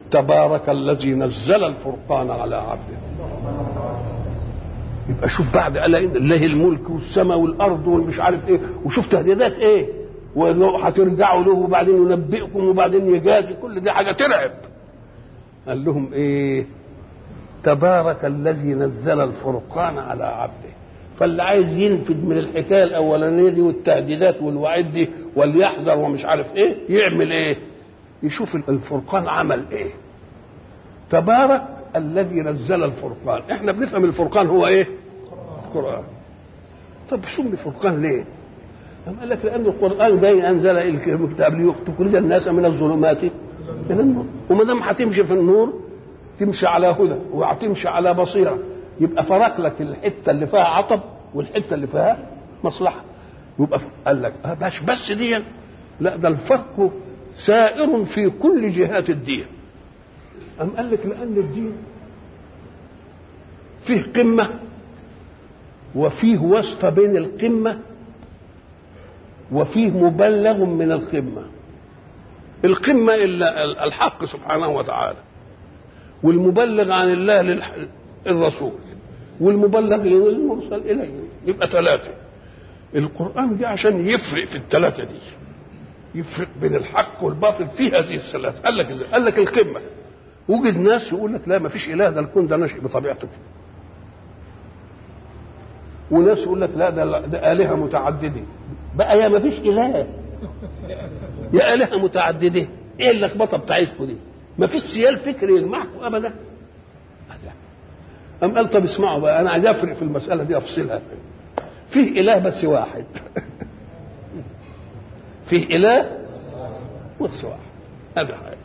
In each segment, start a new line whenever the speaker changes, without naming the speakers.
تبارك الذي نزل الفرقان على عبده يبقى شوف بعد قال ان الله الملك والسماء والارض والمش عارف ايه وشوف تهديدات ايه وهترجعوا له وبعدين ينبئكم وبعدين يجازي كل دي حاجه ترعب قال لهم ايه تبارك الذي نزل الفرقان على عبده فاللي عايز ينفد من الحكايه الاولانيه دي والتهديدات والوعيد دي وليحذر ومش عارف ايه يعمل ايه يشوف الفرقان عمل ايه تبارك الذي نزل الفرقان احنا بنفهم الفرقان هو ايه القران طب سمي الفرقان ليه أم قال لك لأن القرآن جاي أنزل الكتاب ليخرج الناس من الظلمات إلى النور وما دام هتمشي في النور تمشي على هدى وهتمشي على بصيرة يبقى فرق لك الحتة اللي فيها عطب والحتة اللي فيها مصلحة يبقى قال لك آه باش بس دي لا ده الفرق سائر في كل جهات الدين أم قال لك لأن الدين فيه قمة وفيه وسط بين القمة وفيه مبلغ من القمة القمة إلا الحق سبحانه وتعالى والمبلغ عن الله للرسول والمبلغ للمرسل إليه يبقى ثلاثة القرآن جه عشان يفرق في الثلاثة دي يفرق بين الحق والباطل في هذه الثلاثة قال لك قال لك القمة وجد ناس يقول لك لا ما فيش إله ده الكون ده نشئ بطبيعته وناس يقول لك لا ده, ده آلهة متعددة بقى يا ما فيش إله يا آلهة متعددة إيه اللخبطة بتاعتكم دي ما فيش سيال فكري يجمعكم أبدا أم قال طب اسمعوا بقى أنا عايز أفرق في المسألة دي أفصلها فيه إله بس واحد فيه إله بس واحد هذا حاجة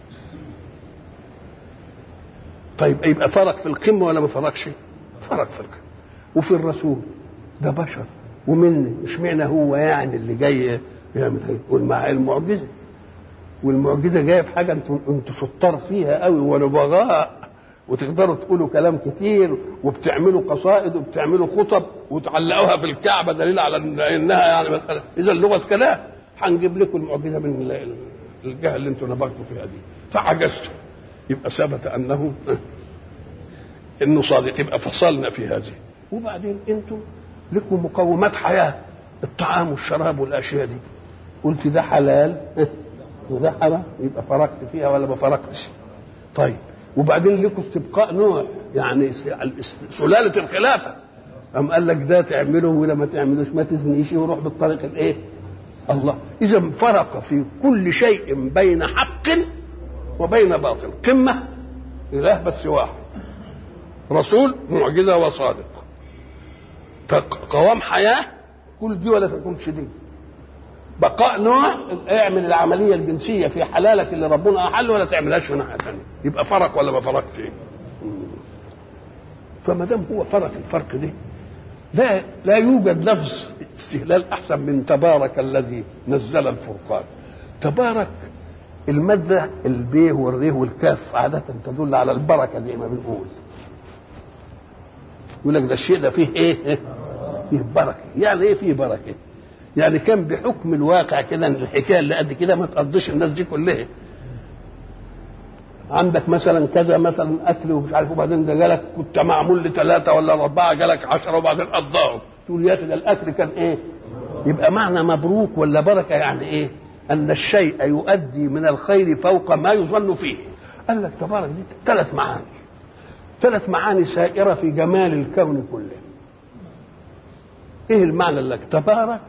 طيب يبقى فرق في القمة ولا ما فرقش؟ فرق في القمة وفي الرسول ده بشر ومني اشمعنى هو يعني اللي جاي يعمل والمع المعجزه والمعجزه جايه في حاجه انتوا انتوا شطار فيها قوي ونبغاء وتقدروا تقولوا كلام كتير وبتعملوا قصائد وبتعملوا خطب وتعلقوها في الكعبه دليل على انها يعني مساله اذا لغه كلام هنجيب لكم المعجزه من الجهه اللي انتوا نبغتوا فيها دي فعجزتوا يبقى ثبت انه انه صادق يبقى فصلنا في هذه وبعدين انتم لكم مقومات حياه الطعام والشراب والاشياء دي قلت ده حلال وده حرام يبقى فرقت فيها ولا ما فرقتش طيب وبعدين لكم استبقاء نوع يعني سلاله الخلافه أم قال لك ده تعمله ولا ما تعملوش ما تزنيش وروح بالطريق الايه الله اذا فرق في كل شيء بين حق وبين باطل قمه اله بس واحد رسول معجزه وصادق قوام حياه كل دي ولا تكونش دي بقاء نوع اعمل العمليه الجنسيه في حلالك اللي ربنا احل ولا تعملهاش في ناحيه ثانيه يبقى فرق ولا ما فرقش فما دام هو فرق الفرق دي لا لا يوجد لفظ استهلال احسن من تبارك الذي نزل الفرقان تبارك المادة البيه والريه والكاف عادة تدل على البركة زي ما بنقول يقول لك ده الشيء ده فيه ايه؟ فيه بركة يعني ايه فيه بركة؟ يعني كان بحكم الواقع كده الحكايه اللي قد كده ما تقضيش الناس دي كلها عندك مثلا كذا مثلا اكل ومش عارف وبعدين ده جالك كنت معمول لثلاثه ولا اربعه جالك عشرة وبعدين قضاهم تقول يا اخي ده الاكل كان ايه؟ يبقى معنى مبروك ولا بركه يعني ايه؟ ان الشيء يؤدي من الخير فوق ما يظن فيه قال لك تبارك دي ثلاث معاني ثلاث معاني سائره في جمال الكون كله ايه المعنى لك تبارك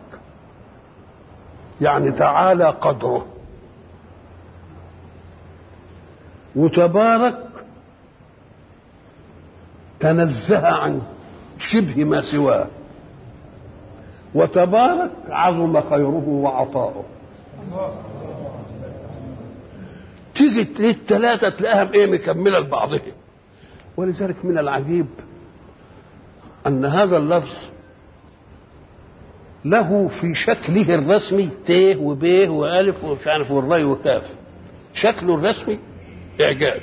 يعني تعالى قدره وتبارك تنزه عن شبه ما سواه وتبارك عظم خيره وعطاؤه تيجي للثلاثة تلاقيها ايه مكملة لبعضهم ولذلك من العجيب أن هذا اللفظ له في شكله الرسمي ت وب والف ومش عارف والراي وكاف شكله الرسمي اعجاز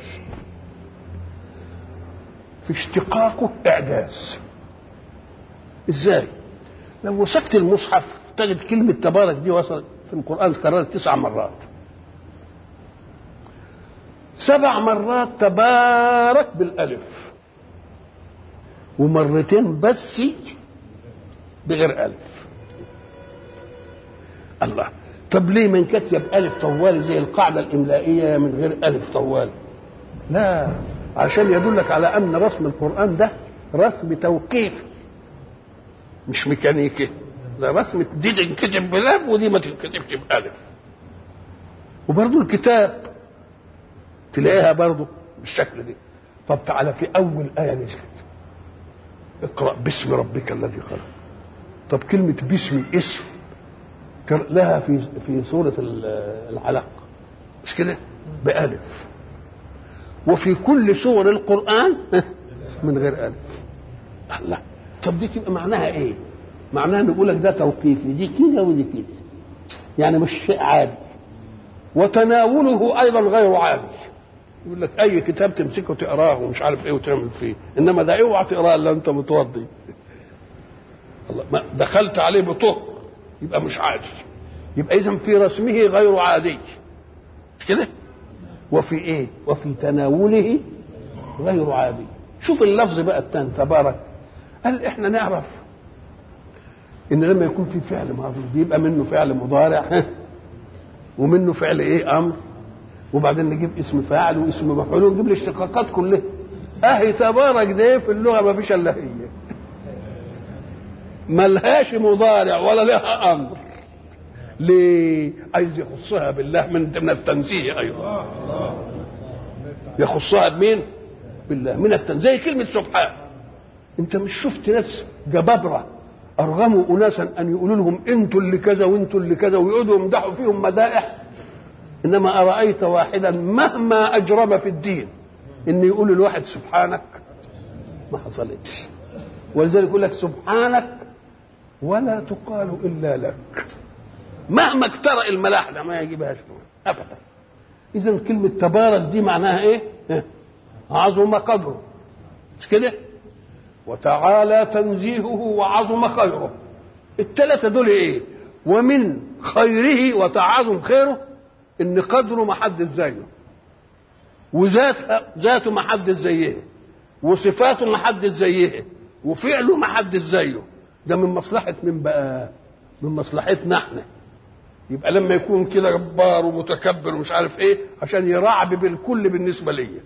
في اشتقاقه اعجاز ازاي لو مسكت المصحف تجد كلمة تبارك دي وصلت في القرآن تكررت تسع مرات سبع مرات تبارك بالالف ومرتين بس بغير الف الله طب ليه من كتب الف طوال زي القاعده الاملائيه من غير الف طوال لا عشان يدلك على ان رسم القران ده رسم توقيفي مش ميكانيكي ده رسم دي تنكتب بلف ودي ما تنكتبش بألف وبرضه الكتاب تلاقيها برضه بالشكل دي طب تعالى في أول آية نزلت اقرأ باسم ربك الذي خلق طب كلمة باسم اسم لها في في سورة العلق مش كده؟ بألف وفي كل سور القرآن من غير ألف الله طب دي تبقى معناها ايه؟ معناها نقول لك ده توقيفي دي كده ودي كده يعني مش شيء عادي وتناوله ايضا غير عادي يقول لك اي كتاب تمسكه تقراه ومش عارف ايه وتعمل فيه انما ده اوعى تقراه الا انت متوضي الله ما دخلت عليه بطهر يبقى مش عادي يبقى اذا في رسمه غير عادي مش كده وفي ايه وفي تناوله غير عادي شوف اللفظ بقى التاني تبارك قال احنا نعرف ان لما يكون في فعل ماضي بيبقى منه فعل مضارع ومنه فعل ايه امر وبعدين نجيب اسم فاعل واسم مفعول ونجيب الاشتقاقات كلها اهي تبارك ده في اللغه ما فيش الا هي ملهاش مضارع ولا لها امر ليه عايز يخصها بالله من من التنزيه ايضا يخصها بمين بالله من التنزيه زي كلمه سبحان انت مش شفت ناس جبابره ارغموا اناسا ان يقولوا لهم انتوا اللي كذا وانتوا اللي كذا ويقعدوا يمدحوا فيهم مدائح انما ارايت واحدا مهما اجرم في الدين ان يقول الواحد سبحانك ما حصلتش ولذلك يقول لك سبحانك ولا تقال الا لك مهما اكترأ الملاح ده ما يجيبهاش ابدا اذا كلمه تبارك دي معناها ايه عظم قدره مش كده وتعالى تنزيهه وعظم خيره الثلاثة دول ايه ومن خيره وتعاظم خيره ان قدره ما حدش زيه وذات ذاته ما حدش زيه وصفاته ما حدش زيه وفعله ما حدش زيه ده من مصلحة من بقى من مصلحتنا احنا يبقى لما يكون كده جبار ومتكبر ومش عارف ايه عشان يرعب بالكل بالنسبة ليا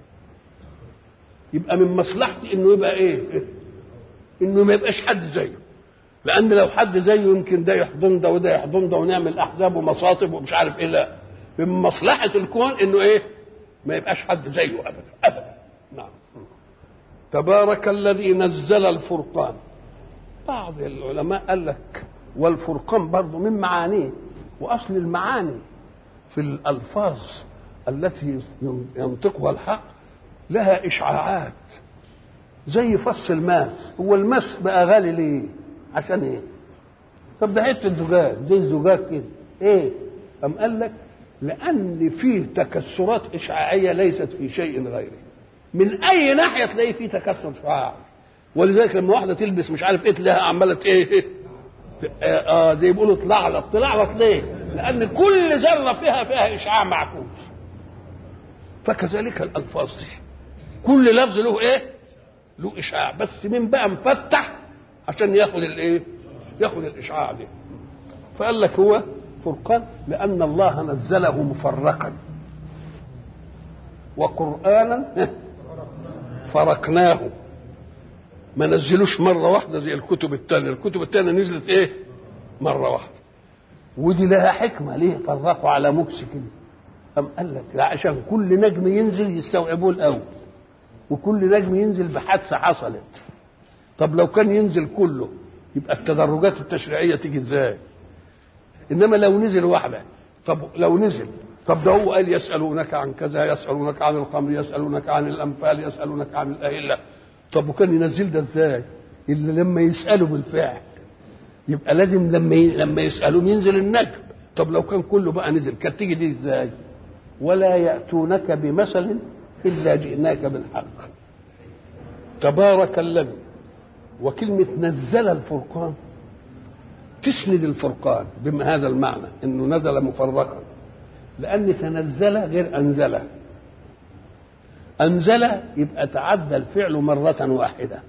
يبقى من مصلحتي انه يبقى ايه انه ما يبقاش حد زيه لان لو حد زيه يمكن ده يحضن ده وده يحضن ده ونعمل احزاب ومصاطب ومش عارف ايه لا من مصلحه الكون انه ايه ما يبقاش حد زيه ابدا ابدا نعم تبارك الذي نزل الفرقان بعض العلماء قال لك والفرقان برضه من معانيه واصل المعاني في الالفاظ التي ينطقها الحق لها اشعاعات زي فص الماس هو الماس بقى غالي ليه عشان ايه طب ده حته زجاج زي الزجاج كده ايه ام قال لك لان فيه تكسرات اشعاعيه ليست في شيء غيره من اي ناحيه تلاقي فيه تكسر شعاع ولذلك لما واحده تلبس مش عارف ايه تلاقيها عماله ايه اه زي بيقولوا تلعلط تلعلط ليه لان كل ذره فيها فيها اشعاع معكوس فكذلك الالفاظ دي كل لفظ له ايه له اشعاع بس من بقى مفتح عشان ياخد الايه ياخد الاشعاع ده فقال لك هو فرقان لان الله نزله مفرقا وقرانا فرقناه ما نزلوش مرة واحدة زي الكتب الثانية الكتب الثانية نزلت ايه مرة واحدة ودي لها حكمة ليه فرقوا على مكس كده أم قال لك لا عشان كل نجم ينزل يستوعبوه الأول وكل نجم ينزل بحادثة حصلت طب لو كان ينزل كله يبقى التدرجات التشريعية تيجي ازاي انما لو نزل واحدة طب لو نزل طب ده هو قال يسألونك عن كذا يسألونك عن الخمر يسألونك عن الأنفال يسألونك عن الأهلة طب وكان ينزل ده ازاي إلا لما يسألوا بالفعل يبقى لازم لما ي... لما يسألون ينزل النجم طب لو كان كله بقى نزل كانت تيجي دي ازاي ولا يأتونك بمثل إلا جئناك بالحق تبارك الذي وكلمة نزل الفرقان تسند الفرقان بهذا المعنى انه نزل مفرقا لان تنزل غير انزله أنزل يبقى تعدى الفعل مرة واحدة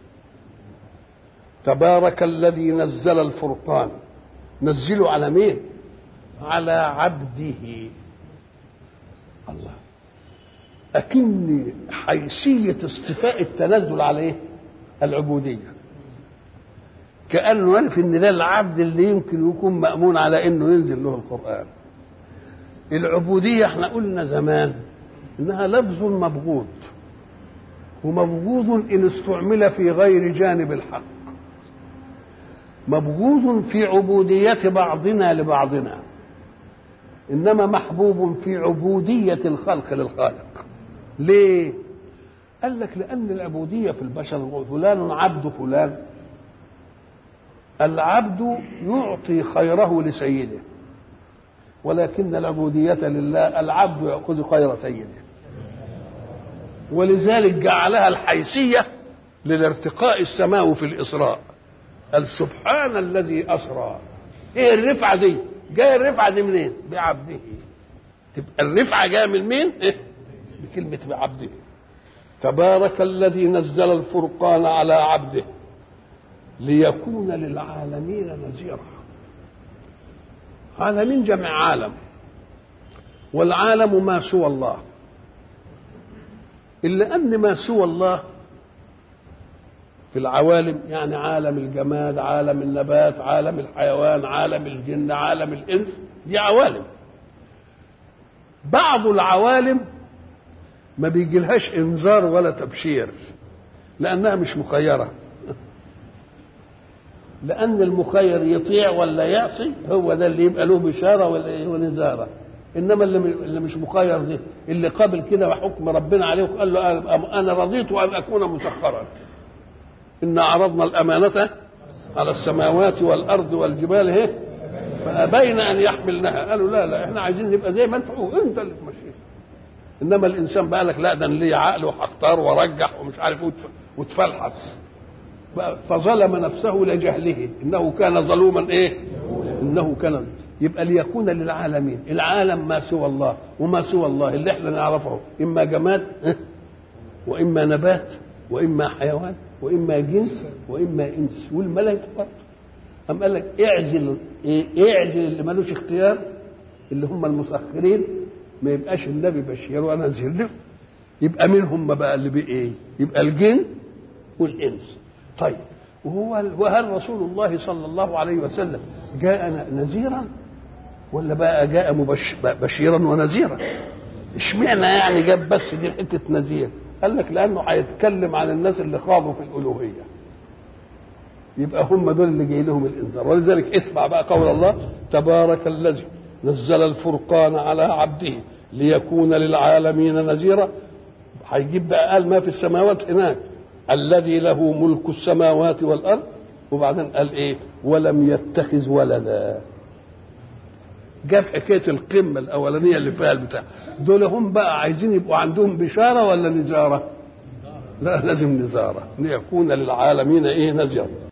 تبارك الذي نزل الفرقان نزله على مين على عبده الله أكن حيثية اصطفاء التنزل عليه العبودية كأنه عارف إن ده العبد اللي يمكن يكون مأمون على إنه ينزل له القرآن العبودية احنا قلنا زمان إنها لفظ مبغوض ومبغوض إن استعمل في غير جانب الحق مبغوض في عبودية بعضنا لبعضنا إنما محبوب في عبودية الخلق للخالق ليه؟ قال لك لأن العبودية في البشر فلان عبد فلان العبد يعطي خيره لسيده ولكن العبودية لله العبد يأخذ خير سيده ولذلك جعلها الحيثية للارتقاء السماوي في الإسراء قال سبحان الذي أسرى إيه الرفعة دي جاية الرفعة دي منين بعبده تبقى الرفعة جاية من مين إيه؟ بكلمة بعبده تبارك الذي نزل الفرقان على عبده ليكون للعالمين نذيرا عالمين جمع عالم والعالم ما سوى الله إلا أن ما سوى الله في العوالم يعني عالم الجماد عالم النبات عالم الحيوان عالم الجن عالم الإنس دي عوالم بعض العوالم ما بيجيلهاش انذار ولا تبشير لانها مش مخيره لان المخير يطيع ولا يعصي هو ده اللي يبقى له بشاره ولا ونزاره انما اللي اللي مش مخير ده اللي قابل كده وحكم ربنا عليه وقال له انا رضيت ان اكون مسخرا ان عرضنا الامانه على السماوات والارض والجبال هي فابين ان يحملنها قالوا لا لا احنا عايزين نبقى زي ما انت انت اللي تمشيها انما الانسان بقى لك لا ده لي عقل وهختار وارجح ومش عارف وتفلحص فظلم نفسه لجهله انه كان ظلوما ايه انه كان يبقى ليكون للعالمين العالم ما سوى الله وما سوى الله اللي احنا نعرفه اما جماد واما نبات واما حيوان واما جنس واما انس والملائكه برضه أم قال لك اعزل إيه اعزل اللي ملوش اختيار اللي هم المسخرين ما يبقاش النبي بشير ونذير له يبقى مين هم بقى اللي بايه يبقى الجن والانس طيب وهو وهل رسول الله صلى الله عليه وسلم جاء نذيرا ولا بقى جاء مبش بشيرا ونذيرا اشمعنى يعني جاب بس دي حته نذير قال لك لانه هيتكلم عن الناس اللي خاضوا في الالوهيه يبقى هم دول اللي جاي لهم الانذار ولذلك اسمع بقى قول الله تبارك الذي نزل الفرقان على عبده ليكون للعالمين نذيرا هيجيب بقى قال ما في السماوات هناك الذي له ملك السماوات والارض وبعدين قال ايه ولم يتخذ ولدا جاب حكايه القمه الاولانيه اللي فيها البتاع دول هم بقى عايزين يبقوا عندهم بشاره ولا نزاره لا لازم نزاره ليكون للعالمين ايه نذيرا